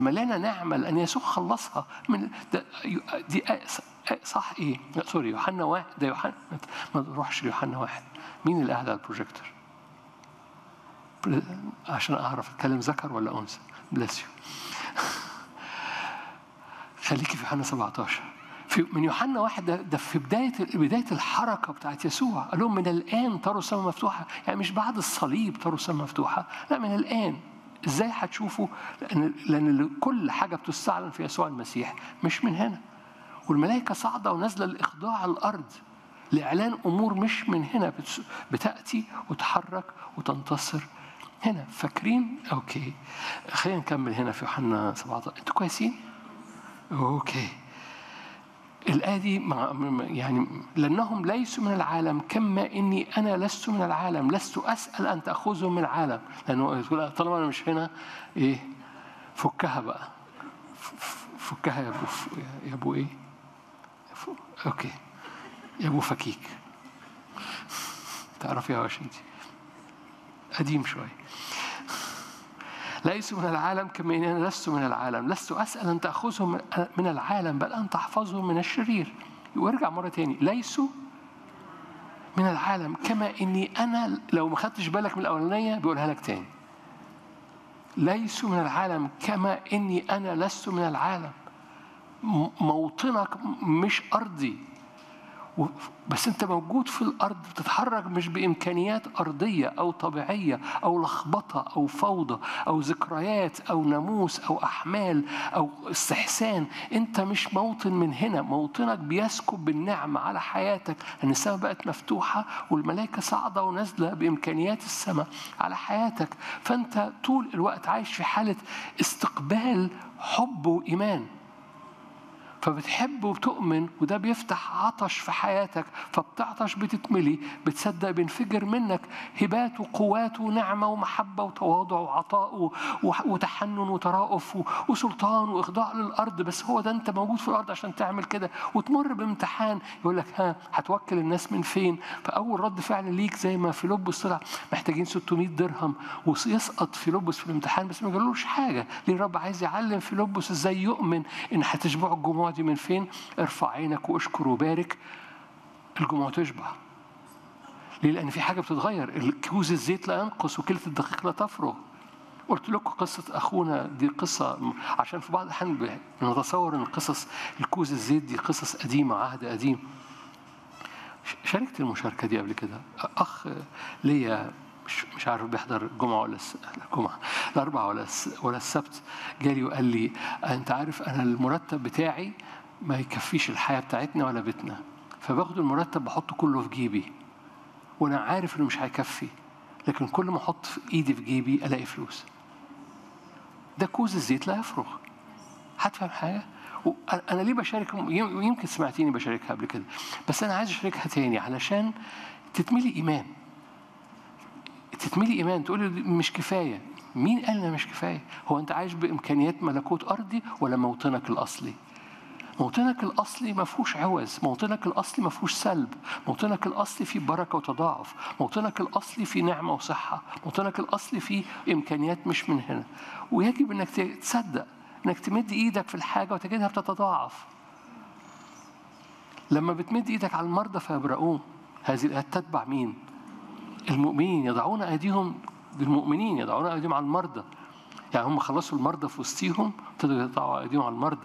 ملانه نعمه لان يسوع خلصها من ده دي صح ايه؟ لا سوري يوحنا واحد ده يوحنا ما تروحش ليوحنا واحد مين اللي قاعد على البروجيكتور؟ عشان اعرف اتكلم ذكر ولا انثى بليس يو خليكي في يوحنا 17 في من يوحنا واحد ده, ده في بدايه بدايه الحركه بتاعت يسوع قال لهم من الان تروا السماء مفتوحه يعني مش بعد الصليب تروا السماء مفتوحه لا من الان ازاي هتشوفوا لان لان كل حاجه بتستعلن في يسوع المسيح مش من هنا والملائكه صاعده ونازله لاخضاع الارض لاعلان امور مش من هنا بتاتي وتحرك وتنتصر هنا فاكرين اوكي خلينا نكمل هنا في يوحنا 17 انتوا كويسين اوكي الآية دي مع يعني لأنهم ليسوا من العالم كما إني أنا لست من العالم لست أسأل أن تأخذهم من العالم لأنه طالما أنا مش هنا إيه فكها بقى فكها يا أبو يا أبو إيه أوكي يا أبو فكيك تعرفي يا واشنطن قديم شوية ليسوا من العالم كما إني أنا لست من العالم لست أسأل أن تأخذهم من العالم بل أن تحفظهم من الشرير وارجع مرة تاني ليسوا من العالم كما إني أنا لو ما خدتش بالك من الأولانية بيقولها لك تاني ليسوا من العالم كما إني أنا لست من العالم موطنك مش أرضي بس انت موجود في الارض بتتحرك مش بامكانيات ارضيه او طبيعيه او لخبطه او فوضى او ذكريات او ناموس او احمال او استحسان انت مش موطن من هنا موطنك بيسكب بالنعمه على حياتك لان السماء بقت مفتوحه والملائكه صاعده ونازله بامكانيات السماء على حياتك فانت طول الوقت عايش في حاله استقبال حب وايمان فبتحب وبتؤمن وده بيفتح عطش في حياتك فبتعطش بتتملي بتصدق بينفجر منك هبات وقوات ونعمة ومحبة وتواضع وعطاء وتحنن وترأف وسلطان وإخضاع للأرض بس هو ده أنت موجود في الأرض عشان تعمل كده وتمر بامتحان يقول لك ها هتوكل الناس من فين فأول رد فعل ليك زي ما في لبس طلع محتاجين 600 درهم ويسقط في لبس في الامتحان بس ما قالوش حاجة ليه الرب عايز يعلم في لبس ازاي يؤمن ان هتشبعوا الجموع دي من فين؟ ارفع عينك واشكر وبارك الجموع تشبع. ليه؟ لأن في حاجة بتتغير، كوز الزيت لا ينقص وكلة الدقيق لا تفرغ. قلت لكم قصة أخونا دي قصة عشان في بعض الأحيان نتصور إن قصص الكوز الزيت دي قصص قديمة عهد قديم. شاركت المشاركة دي قبل كده، أخ ليا مش مش عارف بيحضر الجمعة ولا الجمعة الأربعة ولا ولا السبت جالي وقال لي أنت عارف أنا المرتب بتاعي ما يكفيش الحياة بتاعتنا ولا بيتنا فباخد المرتب بحطه كله في جيبي وأنا عارف إنه مش هيكفي لكن كل ما أحط في إيدي في جيبي ألاقي فلوس ده كوز الزيت لا يفرغ هتفهم حاجة؟ أنا ليه بشارك يمكن سمعتيني بشاركها قبل كده بس أنا عايز أشاركها تاني علشان تتملي إيمان تتملي ايمان تقول مش كفايه مين قال انها مش كفايه هو انت عايش بامكانيات ملكوت ارضي ولا موطنك الاصلي موطنك الاصلي ما فيهوش عوز موطنك الاصلي ما فيهوش سلب موطنك الاصلي فيه بركه وتضاعف موطنك الاصلي فيه نعمه وصحه موطنك الاصلي فيه امكانيات مش من هنا ويجب انك تصدق انك تمد ايدك في الحاجه وتجدها بتتضاعف لما بتمد ايدك على المرضى فيبرؤون هذه الايات تتبع مين المؤمنين يضعون ايديهم للمؤمنين يضعون ايديهم على المرضى يعني هم خلصوا المرضى في وسطيهم ابتدوا يضعوا ايديهم على المرضى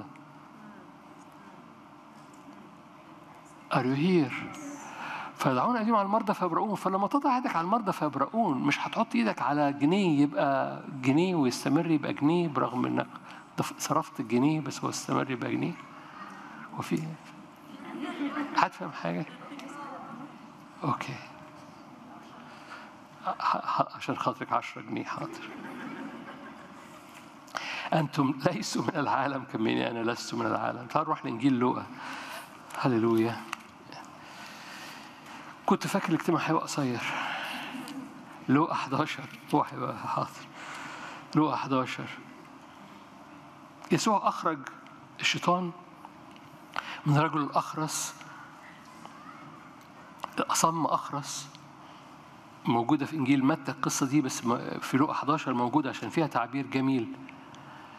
Are you here؟ فيضعون ايديهم على المرضى فيبرؤون فلما تضع ايدك على المرضى فيبرؤون مش هتحط ايدك على جنيه يبقى جنيه ويستمر يبقى جنيه برغم انك صرفت الجنيه بس هو استمر يبقى جنيه وفي هتفهم حاجه؟ اوكي عشان خاطرك عشرة جنيه حاضر أنتم ليسوا من العالم كمني أنا لست من العالم تعال نروح لإنجيل لوقا هللويا كنت فاكر الاجتماع هيبقى قصير لوقا 11 هو هيبقى حاضر لوقا 11 يسوع أخرج الشيطان من رجل الأخرس أصم أخرس موجودة في إنجيل متى القصة دي بس في لوقا 11 موجودة عشان فيها تعبير جميل